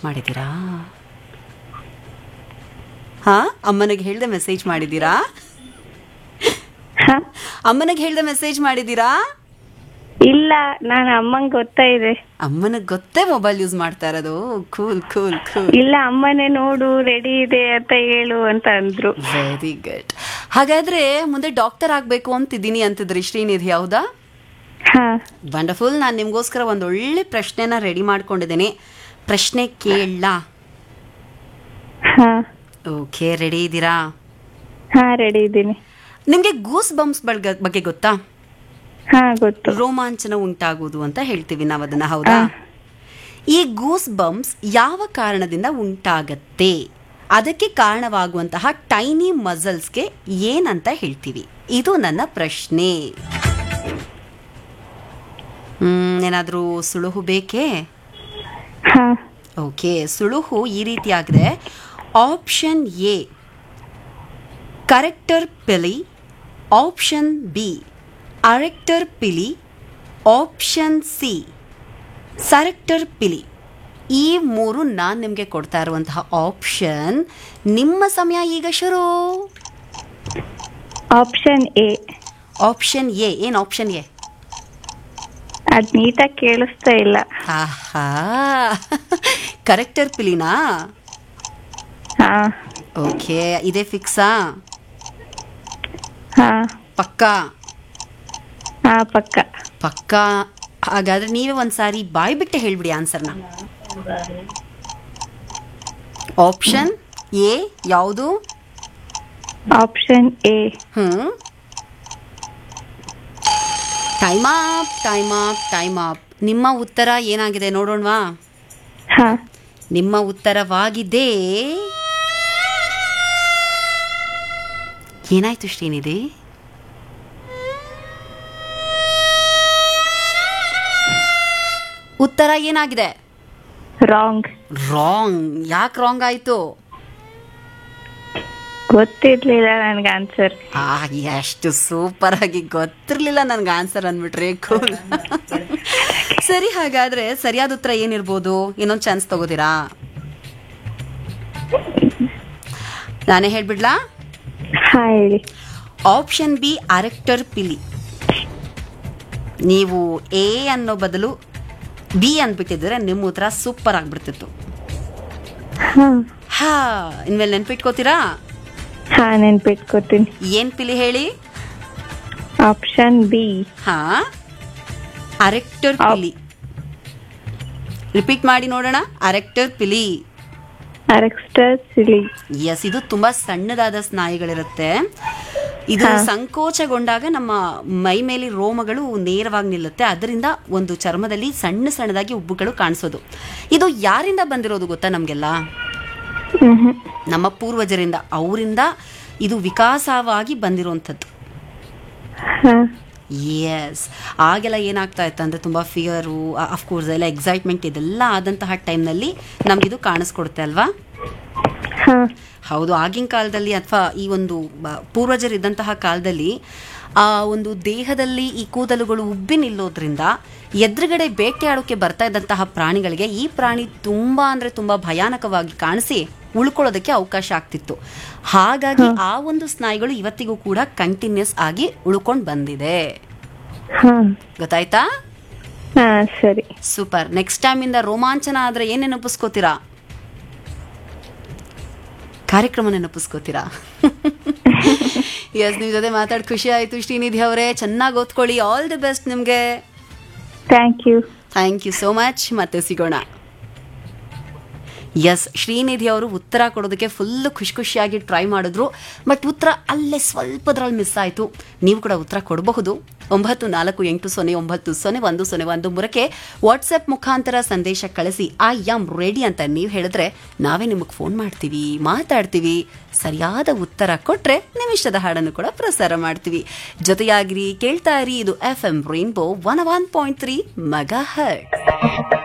ಮಾಡಿದ್ದೀರಾ ಹಾ ಅಮ್ಮನಿಗೆ ಹೇಳ್ದೆ ಮೆಸೇಜ್ ಮಾಡಿದ್ದೀರಾ ಹ? ಅಮ್ಮನಿಗೆ ಹೇಳ್ದೆ ಮೆಸೇಜ್ ಮಾಡಿದ್ದೀರಾ ಇಲ್ಲ ನಾನು ಅಮ್ಮಂಗ್ ಗೊತ್ತಾ ಇದೆ ಅಮ್ಮನಿಗೆ ಗೊತ್ತೇ ಮೊಬೈಲ್ ಯೂಸ್ ಮಾಡ್ತಾ ಇರೋದು ಕೂಲ್ ಕೂಲ್ ಕೂಲ್ ಇಲ್ಲ ಅಮ್ಮನೇ ನೋಡು ರೆಡಿ ಇದೆ ಅಂತ ಹೇಳು ಅಂತ ಅಂದ್ರು ವೆರಿ ಗುಡ್ ಹಾಗಾದ್ರೆ ಮುಂದೆ ಡಾಕ್ಟರ್ ಆಗ್ಬೇಕು ಅಂತಿದ್ದೀನಿ ಅಂತಿದ್ರಿ ಶ್ರೀನಿಧಿ ಹೌದಾ ಹಾ ವಂಡರ್ಫುಲ್ ನಾನು ನಿಮಗೋಸ್ಕರ ಒಂದು ಒಳ್ಳೆ ಪ್ರಶ್ನೆನ ರೆಡಿ ಮಾಡ್ಕೊಂಡಿದ್ದೇನೆ ಪ್ರಶ್ನೆ ಕೇಳಲಾ ಹಾ ಓಕೆ ರೆಡಿ ಇದ್ದೀರಾ ಹಾ ರೆಡಿ ಇದ್ದೀನಿ ನಿಮಗೆ ಗೂಸ್ ಬಂಪ್ಸ್ ಬಗ್ಗೆ ಗೊತ್ತಾ ಹಾ ಗೊತ್ತು ರೋಮಾಂಚನ ಉಂಟಾಗುವುದು ಅಂತ ಹೇಳ್ತೀವಿ ನಾವು ಅದನ್ನ ಹೌದಾ ಹಾ. ಈ ಗೂಸ್ ಬಂಪ್ಸ್ ಯಾವ ಕಾರಣದಿಂದ ಉಂಟಾಗತ್ತೆ ಅದಕ್ಕೆ ಕಾರಣವಾಗುವಂತಹ ಟೈನಿ ಮಸಲ್ಸ್ಗೆ ಏನಂತ ಹೇಳ್ತೀವಿ ಇದು ನನ್ನ ಪ್ರಶ್ನೆ ಹ್ಮ್ ಏನಾದರೂ ಸುಳುಹು ಬೇಕೇ ಹಾ ಓಕೆ ಸುಳುಹು ಈ ರೀತಿಯಾಗಿದೆ ಆಪ್ಷನ್ ಎ ಕರೆಕ್ಟರ್ ಪಿಲಿ ಆಪ್ಷನ್ ಬಿ ಅರೆಕ್ಟರ್ ಪಿಲಿ ಆಪ್ಷನ್ ಸಿ ಸರೆಕ್ಟರ್ ಪಿಲಿ ಈ ಮೂರು ನಾನು ನಿಮಗೆ ಕೊಡ್ತಾ ಇರುವಂತಹ ಆಪ್ಷನ್ ನಿಮ್ಮ ಸಮಯ ಈಗ ಶುರು ಆಪ್ಷನ್ ಎ ಆಪ್ಷನ್ ಎ ಏನು ಆಪ್ಷನ್ ಎ ಅದ್ ನೀಟಾಗಿ ಕೇಳಿಸ್ತಾ ಇಲ್ಲ ಆಹಾ ಕರೆಕ್ಟರ್ ಪಿಲಿನಾ ಹಾ ಓಕೆ ಇದೇ ಫಿಕ್ಸಾ ಹಾ ಪಕ್ಕಾ ಹಾ ಪಕ್ಕ ಪಕ್ಕ ಹಾಗಾದ್ರೆ ನೀವೇ ಒಂದ್ಸಾರಿ ಬಾಯ್ ಬಿಟ್ಟೆ ಹೇಳ್ಬಿಡಿ ಆನ್ಸರ್ನ ಆಪ್ಷನ್ ಎ ಯಾವುದು option A hmm time up time up time up ನಿಮ್ಮ ಉತ್ತರ ಏನಾಗಿದೆ ನೋಡೋಣವಾ ಹಾ ನಿಮ್ಮ ಉತ್ತರವಾಗಿದೆ ಏನಾಯ್ತು ಶ್ರೀನಿಧಿ ಉತ್ತರ ಏನಾಗಿದೆ ರಾಂಗ್ ರಾಂಗ್ ಯಾಕೆ ರಾಂಗ್ ಆಯ್ತು ಗೊತ್ತಿರ್ಲಿಲ್ಲ ನನ್ಗೆ ಆನ್ಸರ್ ಆ ಎಷ್ಟು ಸೂಪರ್ ಆಗಿ ಗೊತ್ತಿರ್ಲಿಲ್ಲ ನನ್ಗೆ ಆನ್ಸರ್ ಅಂದ್ಬಿಟ್ರೆ ಕೂಲ್ ಸರಿ ಹಾಗಾದ್ರೆ ಸರಿಯಾದ ಉತ್ತರ ಏನಿರ್ಬೋದು ಇನ್ನೊಂದು ಚಾನ್ಸ್ ತಗೋತೀರಾ ನಾನೇ ಹೇಳ್ಬಿಡ್ಲಾ ಹಾ ಹೇಳಿ ಆಪ್ಷನ್ ಬಿ ಅರೆಕ್ಟರ್ ಪಿಲಿ ನೀವು ಎ ಅನ್ನೋ ಬದಲು ಬಿ ಅಂದ್ಬಿಟ್ಟಿದ್ರೆ ನಿಮ್ಮ ಉತ್ತರ ಸೂಪರ್ ಆಗ್ಬಿಡ್ತಿತ್ತು ಹಾ ಹಾ ಇನ್ಮೇಲೆ ನೆನ್ಪಿಟ್ಕೋತೀರಾ ಹಾ ನೆನ್ಪಿಟ್ಕೋತೀನಿ ಏನ್ ಪಿಲಿ ಹೇಳಿ ಆಪ್ಷನ್ ಬಿ ಹಾ ಅರೆಕ್ಟರ್ ಆ- ಪಿಲಿ ರಿಪೀಟ್ ಮಾಡಿ ನೋಡೋಣ ಅರೆಕ್ಟರ್ ಪಿಲಿ ಅರೆಕ್ಸ್ಟರ್ ಸಿಲಿ ಎಸ್ ಇದು ತುಂಬಾ ಸಣ್ಣದಾದ ಸ್ನಾಯುಗಳಿರುತ್ತೆ ಇದು ಹಾ. ಸಂಕೋಚಗೊಂಡಾಗ ನಮ್ಮ ಮೈ ಮೇಲೆ ರೋಮಗಳು ನೇರವಾಗಿ ನಿಲ್ಲುತ್ತೆ ಅದರಿಂದ ಒಂದು ಚರ್ಮದಲ್ಲಿ ಸಣ್ಣ ಸಣ್ಣದಾಗಿ ಉಬ್ಬುಗಳು ಕಾಣಿಸೋದು ಇದು ಯಾರಿಂದ ಬಂದಿರೋದು ಗೊತ್ತಾ ನಮಗೆಲ್ಲ ಹ್ಮ್ ನಮ್ಮ ಪೂರ್ವಜರಿಂದ ಅವರಿಂದ ಇದು ವಿಕಾಸವಾಗಿ ಬಂದಿರುವಂಥದ್ದು ಹಾ ಎಸ್ ಆಗೆಲ್ಲ ಏನಾಗ್ತಾ ಇತ್ತು ಅಂದರೆ ತುಂಬ ಫಿಯರು ಅಫ್ಕೋರ್ಸ್ ಎಲ್ಲ ಎಕ್ಸೈಟ್ಮೆಂಟ್ ಇದೆಲ್ಲ ಆದಂತಹ ಟೈಮ್ನಲ್ಲಿ ನಮಗಿದು ಕಾಣಿಸ್ಕೊಡುತ್ತೆ ಅಲ್ವಾ ಹಾ ಹೌದು ಆಗಿನ ಕಾಲದಲ್ಲಿ ಅಥವಾ ಈ ಒಂದು ಬ- ಪೂರ್ವಜರಿದ್ದಂತಹ ಕಾಲದಲ್ಲಿ ಆ ಒಂದು ದೇಹದಲ್ಲಿ ಈ ಕೂದಲುಗಳು ಉಬ್ಬಿ ನಿಲ್ಲೋದ್ರಿಂದ ಎದುರುಗಡೆ ಬೇಟೆಯಾಡೋಕೆ ಬರ್ತಾ ಇದ್ದಂತಹ ಪ್ರಾಣಿಗಳಿಗೆ ಈ ಪ್ರಾಣಿ ತುಂಬಾ ಅಂದ್ರೆ ತುಂಬಾ ಭಯಾನಕವಾಗಿ ಕಾಣಿಸಿ ಉಳ್ಕೊಳ್ಳೋದಕ್ಕೆ ಅವಕಾಶ ಆಗ್ತಿತ್ತು ಹಾಗಾಗಿ ಆ ಒಂದು ಸ್ನಾಯುಗಳು ಇವತ್ತಿಗೂ ಕೂಡ ಕಂಟಿನ್ಯೂಸ್ ಆಗಿ ಉಳ್ಕೊಂಡು ಬಂದಿದೆ ಹಾ ಗೊತ್ತಾಯ್ತಾ ಹಾ ಸರಿ ಸೂಪರ್ ನೆಕ್ಸ್ಟ್ ಟೈಮ್ ಇಂದ ರೋಮಾಂಚನ ಆದ್ರೆ ಏನ್ ನೆನಪಿಸ್ಕೋತೀರಾ ಕಾರ್ಯಕ್ರಮ ನೆನಪಿಸ್ಕೋತೀರಾ ಎಸ್ ನಿಮ್ ಜೊತೆ ಮಾತಾಡಿ ಖುಷಿ ಆಯ್ತು ಶ್ರೀನಿಧಿ ಅವರೇ ಚೆನ್ನಾಗಿ ಓದ್ಕೊಳ್ಳಿ ಆಲ್ ದಿ ಬೆಸ್ಟ್ ನಿಮ್ಗೆ thank you thank you so much ಮತ್ತೆ ಸಿಗೋಣ ಎಸ್ ಶ್ರೀನಿಧಿ ಅವರು ಉತ್ತರ ಕೊಡೋದಕ್ಕೆ ಫುಲ್ ಖುಷಿ ಖುಷಿಯಾಗಿ ಟ್ರೈ ಮಾಡಿದ್ರು ಬಟ್ ಉತ್ತರ ಅಲ್ಲೇ ಸ್ವಲ್ಪದ್ರಲ್ಲಿ ಮಿಸ್ ಆಯಿತು ನೀವು ಕೂಡ ಉತ್ತರ ಕೊಡಬಹುದು ಒಂಬತ್ತು ನಾಲ್ಕು ಎಂಟು ಸೊನ್ನೆ ಒಂಬತ್ತು ಸೊನ್ನೆ ಒಂದು ಸೊನ್ನೆ ಒಂದು ಮೂರಕ್ಕೆ ವಾಟ್ಸಪ್ ಮುಖಾಂತರ ಸಂದೇಶ ಕಳಿಸಿ ಐ ಆಮ್ ರೆಡಿ ಅಂತ ನೀವು ಹೇಳಿದ್ರೆ ನಾವೇ ನಿಮಗೆ ಫೋನ್ ಮಾಡ್ತೀವಿ ಮಾತಾಡ್ತೀವಿ ಸರಿಯಾದ ಉತ್ತರ ಕೊಟ್ರೆ ನಿಮ್ಮ ಇಷ್ಟದ ಹಾಡನ್ನು ಕೂಡ ಪ್ರಸಾರ ಮಾಡ್ತೀವಿ ಜೊತೆಯಾಗಿರಿ ಕೇಳ್ತಾ ಇರಿ ಇದು F M rainbow one one point three mega hurt